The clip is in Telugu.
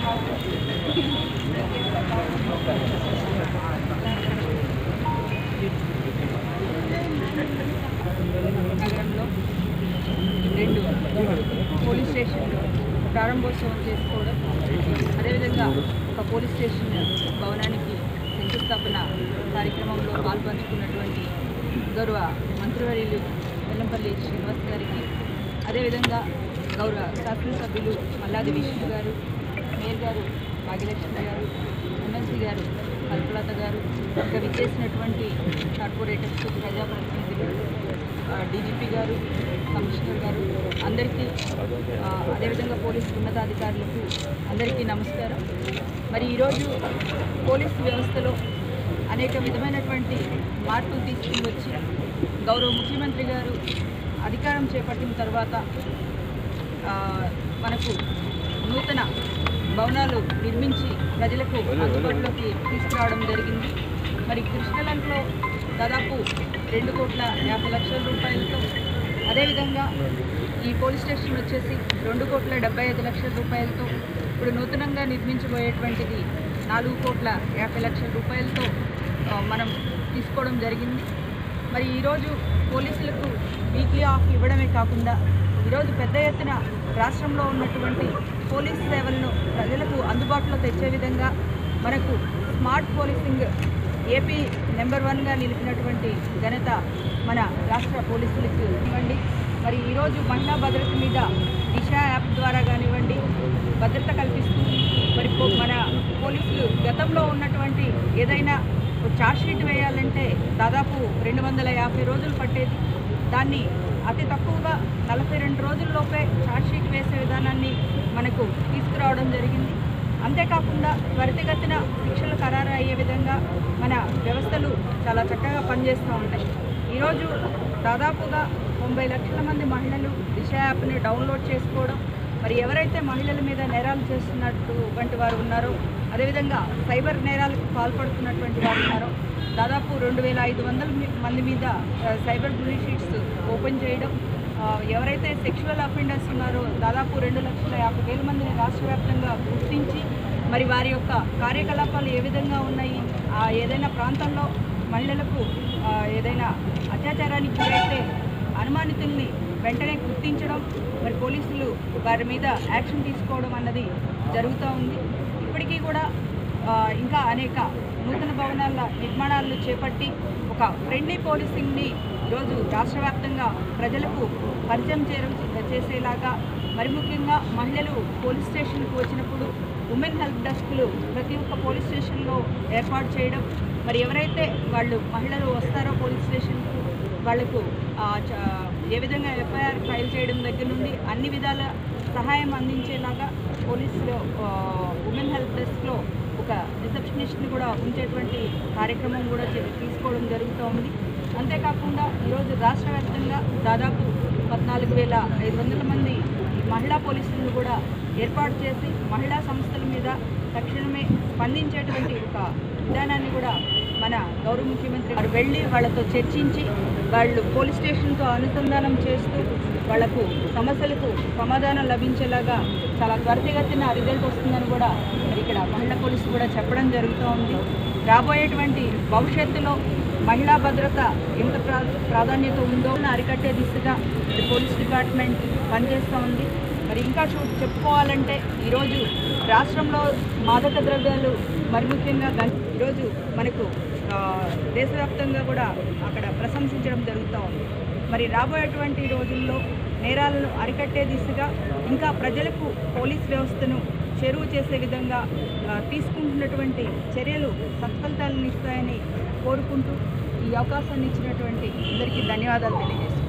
నగరంలో రెండు పోలీస్ స్టేషన్లు ప్రారంభోత్సవం చేసుకోవడం అదేవిధంగా ఒక పోలీస్ స్టేషన్ భవనానికి శంకుస్థాపన కార్యక్రమంలో పాల్పంచుకున్నటువంటి గౌరవ మంత్రివర్యులు వెల్లంపల్లి శ్రీనివాస్ గారికి అదేవిధంగా గౌరవ శాసనసభ్యులు మల్లాది విష్ణు గారు మేయర్ గారు భాగ్యలక్ష్మి గారు ఎమ్మెల్సీ గారు కల్పలత గారు ఇంకా విచ్చేసినటువంటి కార్పొరేటర్స్ ప్రజాప్రతినిధులు డీజీపీ గారు కమిషనర్ గారు అందరికీ ఆ, అదేవిధంగా పోలీసు ఉన్నతాధికారులకు అందరికీ నమస్కారం మరి ఈరోజు పోలీసు వ్యవస్థలో అనేక విధమైనటువంటి మార్పులు తీసుకుని వచ్చి గౌరవ ముఖ్యమంత్రి గారు అధికారం చేపట్టిన తర్వాత ఆ, మనకు నూతన భవనాలు నిర్మించి ప్రజలకు అందుబాటులోకి తీసుకురావడం జరిగింది మరి కృష్ణలంకలో దాదాపు రెండు కోట్ల యాభై లక్షల రూపాయలతో అదేవిధంగా ఈ పోలీస్ స్టేషన్ వచ్చేసి రెండు కోట్ల డెబ్బై ఐదు లక్షల రూపాయలతో ఇప్పుడు నూతనంగా నిర్మించబోయేటువంటిది నాలుగు కోట్ల యాభై లక్షల రూపాయలతో ఆ, మనం తీసుకోవడం జరిగింది మరి ఈరోజు పోలీసులకు వీక్లీ ఆఫ్ ఇవ్వడమే కాకుండా ఈరోజు పెద్ద ఎత్తున రాష్ట్రంలో ఉన్నటువంటి పోలీస్ సేవలను ప్రజలకు అందుబాటులో తెచ్చే విధంగా మనకు స్మార్ట్ పోలీసింగ్ ఏపీ నెంబర్ వన్గా నిలిపినటువంటి ఘనత మన రాష్ట్ర పోలీసులకు ఇవ్వండి మరి ఈరోజు మహిళా భద్రత మీద దిశ యాప్ ద్వారా కానివ్వండి భద్రత కల్పిస్తూ మరి పో- మన పోలీసులు గతంలో ఉన్నటువంటి ఏదైనా ఒక ఛార్జ్ షీట్ వేయాలంటే దాదాపు రెండు వందల యాభై రోజులు పట్టేది దాన్ని అతి తక్కువగా నలభై రెండు రోజుల్లోపే ఛార్జ్ షీట్ వేసే విధానాన్ని మనకు తీసుకురావడం జరిగింది అంతేకాకుండా త్వరితగతిన శిక్షలు ఖరారు అయ్యే విధంగా మన వ్యవస్థలు చాలా చక్కగా పనిచేస్తూ ఉంటాయి ఈరోజు దాదాపుగా తొంభై లక్షల మంది మహిళలు దిశ యాప్ని డౌన్లోడ్ చేసుకోవడం మరి ఎవరైతే మహిళల మీద నేరాలు చేస్తున్నట్టు వంటి వారు ఉన్నారో అదేవిధంగా సైబర్ నేరాలకు పాల్పడుతున్నటువంటి వారు ఉన్నారో దాదాపు రెండు వేల ఐదు వందల మీ- మంది మీద ఆ, సైబర్ బ్లూ షీట్స్ ఓపెన్ చేయడం ఆ, ఎవరైతే సెక్షువల్ అఫెండర్స్ ఉన్నారో దాదాపు రెండు లక్షల యాభై వేల మందిని రాష్ట్ర వ్యాప్తంగా గుర్తించి మరి వారి యొక్క కార్యకలాపాలు ఏ విధంగా ఉన్నాయి ఆ ఏదైనా ప్రాంతంలో మహిళలకు ఆ, ఏదైనా అత్యాచారానికి గురైతే అనుమానితుల్ని వెంటనే గుర్తించడం మరి పోలీసులు వారి మీద యాక్షన్ తీసుకోవడం అన్నది జరుగుతూ ఉంది ఇప్పటికీ కూడా ఆ, ఇంకా అనేక నూతన భవనాల నిర్మాణాలను చేపట్టి ఒక ఫ్రెండ్లీ పోలీసింగ్ని ఈరోజు రాష్ట్ర వ్యాప్తంగా ప్రజలకు పరిచయం చేయడం చేసేలాగా మరి ముఖ్యంగా మహిళలు పోలీస్ స్టేషన్కి వచ్చినప్పుడు ఉమెన్ హెల్ప్ డెస్క్లు ప్రతి ఒక్క పోలీస్ స్టేషన్లో ఏర్పాటు చేయడం మరి ఎవరైతే వాళ్ళు మహిళలు వస్తారో పోలీస్ స్టేషన్కు వాళ్లకు ఆ, చ- ఏ విధంగా ఎఫ్ఐఆర్ ఫైల్ చేయడం దగ్గర నుండి అన్ని విధాల సహాయం అందించేలాగా పోలీసులు ఉమెన్ హెల్ప్ డెస్క్లో ఒక రిసెప్షనిస్ట్ని కూడా ఉంచేటువంటి కార్యక్రమం కూడా చే- తీసుకోవడం జరుగుతూ ఉంది అంతేకాకుండా ఈరోజు రాష్ట్ర వ్యాప్తంగా దాదాపు పద్నాలుగు వేల ఐదు వందల మంది మహిళా పోలీసులను కూడా ఏర్పాటు చేసి మహిళా సంస్థల మీద తక్షణమే స్పందించేటువంటి ఒక విధానాన్ని కూడా మన గౌరవ ముఖ్యమంత్రి గారు వెళ్ళి వాళ్ళతో చర్చించి వాళ్ళు పోలీస్ స్టేషన్తో అనుసంధానం చేస్తూ వాళ్లకు సమస్యలకు సమాధానం లభించేలాగా చాలా త్వరితగతిన రిజల్ట్ వస్తుందని కూడా మరి ఇక్కడ మహిళా పోలీసు కూడా చెప్పడం జరుగుతూ ఉంది రాబోయేటువంటి భవిష్యత్తులో మహిళా భద్రత ఎంత ప్రా ప్రాధాన్యత ఉందో అరికట్టే దిశగా మరి పోలీస్ డిపార్ట్మెంట్ పనిచేస్తూ ఉంది మరి ఇంకా చూ చెప్పుకోవాలంటే ఈరోజు రాష్ట్రంలో మాదక ద్రవ్యాలు మరి ముఖ్యంగా గన్ ఈరోజు మనకు ఆ, దేశవ్యాప్తంగా కూడా అక్కడ ప్రశంసించడం జరుగుతూ ఉంది మరి రాబోయేటువంటి రోజుల్లో నేరాలను అరికట్టే దిశగా ఇంకా ప్రజలకు పోలీస్ వ్యవస్థను చెరువు చేసే విధంగా ఆ, తీసుకుంటున్నటువంటి చర్యలు సత్ఫలితాలను ఇస్తాయని కోరుకుంటూ ఈ అవకాశాన్ని ఇచ్చినటువంటి అందరికీ ధన్యవాదాలు తెలియజేస్తున్నాను